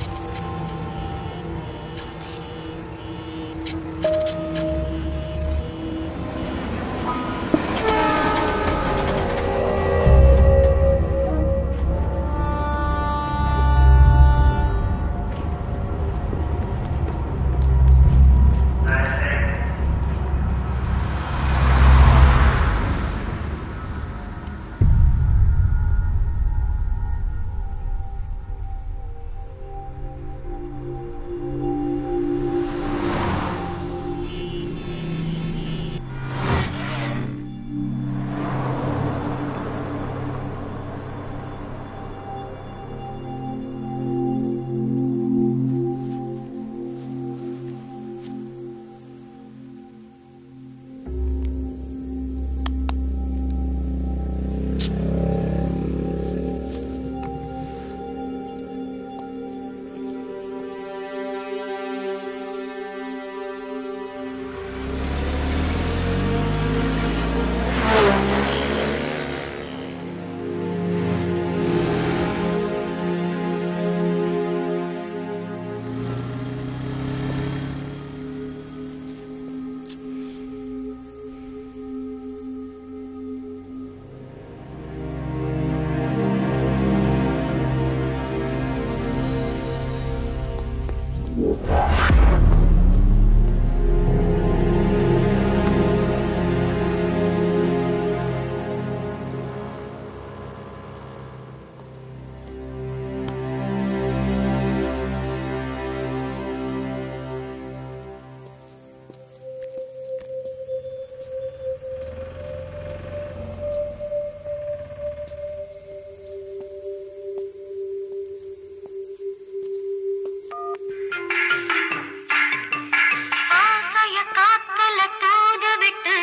ஆசைய காத்துல தூது விட்டு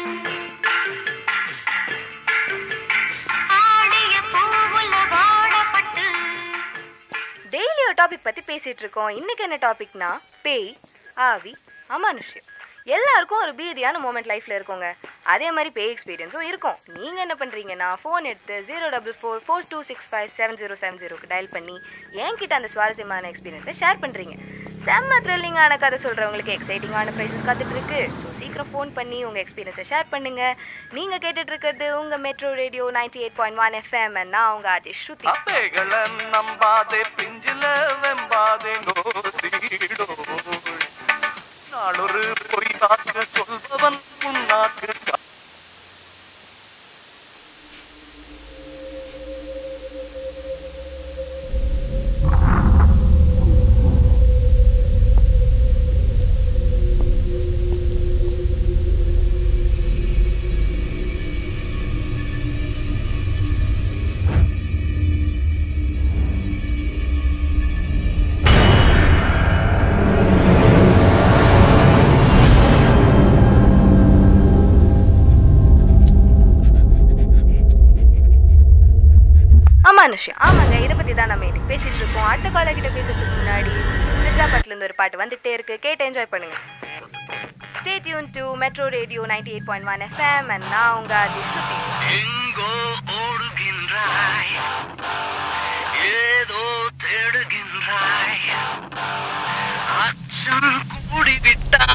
ஆடிய பூவுல வாடப்பட்டு டெய்லி ஒரு டாபிக் பற்றி பேசிகிட்டு இருக்கோம் இன்றைக்கி என்ன டாபிக்னா பேய் ஆவி அமானுஷ்யம் எல்லாருக்கும் ஒரு பீதியான மூமெண்ட் லைஃப்பில் இருக்குங்க அதே மாதிரி பேய் எக்ஸ்பீரியன்ஸும் இருக்கும் நீங்கள் என்ன பண்ணுறீங்கன்னா ஃபோன் எடுத்து zero double four four two six five seven zero seven ஜீரோக்கு டயல் பண்ணி என்கிட்ட அந்த சுவாரஸ்யமான எக்ஸ்பீரியன்ஸை ஷேர் பண்ணுறீங்க செம்ம த்ரில்லிங்கான கதை சொல்கிறவங்களுக்கு எக்ஸைட்டிங்கான ப்ரைஸஸ் காத்துட்டு இருக்கு ஸோ சீக்கிரம் ஃபோன் பண்ணி உங்கள் எக்ஸ்பீரியன்ஸை ஷேர் பண்ணுங்கள் நீங்கள் கேட்டுட்டு இருக்கிறது உங்கள் metro radio ninety eight point one FM நான் உங்கள் ஆதி ஸ்ருதி அத்தைகள நம்பாதே பிஞ்சில வெம்பாதே நோசிடோ நாளொரு பொய் காத்து சொல்பவன் முன்னாக்கு அமானுஷ்யம் ஆமாங்க இதை பற்றி தான் நம்ம இன்னைக்கு பேசிட்டு இருக்கோம் அடுத்த கால கிட்ட பேசுறதுக்கு முன்னாடி இருந்து ஒரு பாட்டு வந்துட்டே இருக்கு கேட்டு என்ஜாய் பண்ணுங்க stay tune to metro radio ninety eight point one FM and நான் உங்க அஜய் ஸ்ருதி எங்கோ ஓடுகின்றாய் ஏதோ தேடுகின்றாய் அச்சம் கூடிவிட்டாய்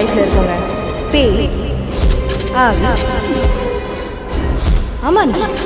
லைஃப்ல இருக்கோங்க பேய் ஆவி அமானுஷம்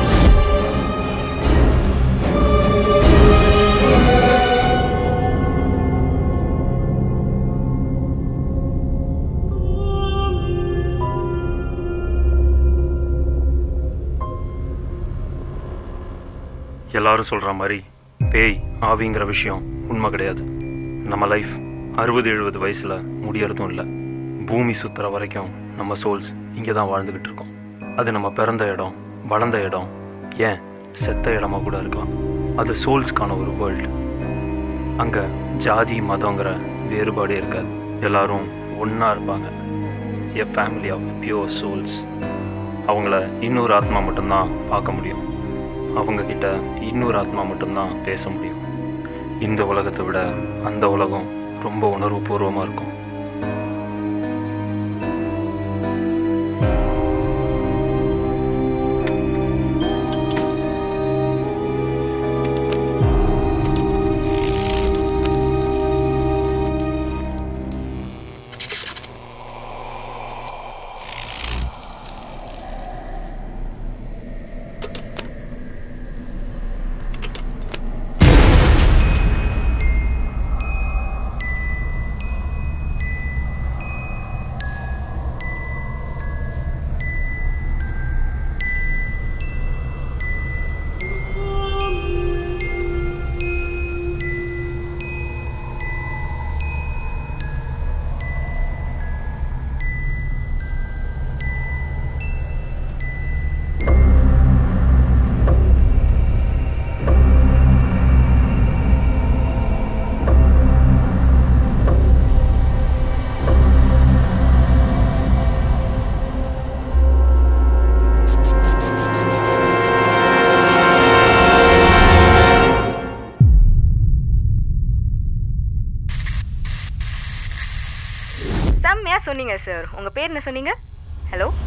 எல்லாரும் சொல்கிற மாதிரி பேய் ஆவிங்கிற விஷயம் உண்மை கிடையாது நம்ம லைஃப் அறுபது எழுபது வயசில் முடியறதும் இல்லை பூமி சுற்றுற வரைக்கும் நம்ம சோல்ஸ் இங்கே தான் வாழ்ந்துக்கிட்டு இருக்கோம் அது நம்ம பிறந்த இடம் வளர்ந்த இடம் ஏன் செத்த இடமா கூட இருக்கலாம் அது சோல்ஸ்க்கான ஒரு வேர்ல்டு அங்கே ஜாதி மதங்கிற வேறுபாடே இருக்காது எல்லாரும் ஒன்றா இருப்பாங்க a family of pure souls அவங்கள இன்னொரு ஆத்மா மட்டும்தான் பார்க்க முடியும் அவங்க கிட்ட இன்னொரு ஆத்மா மட்டும்தான் பேச முடியும் இந்த உலகத்தை விட அந்த உலகம் ரொம்ப உணர்வு பூர்வமாக இருக்கும் செம்மையா சொன்னீங்க சார் உங்க பேர் என்ன சொன்னீங்க ஹலோ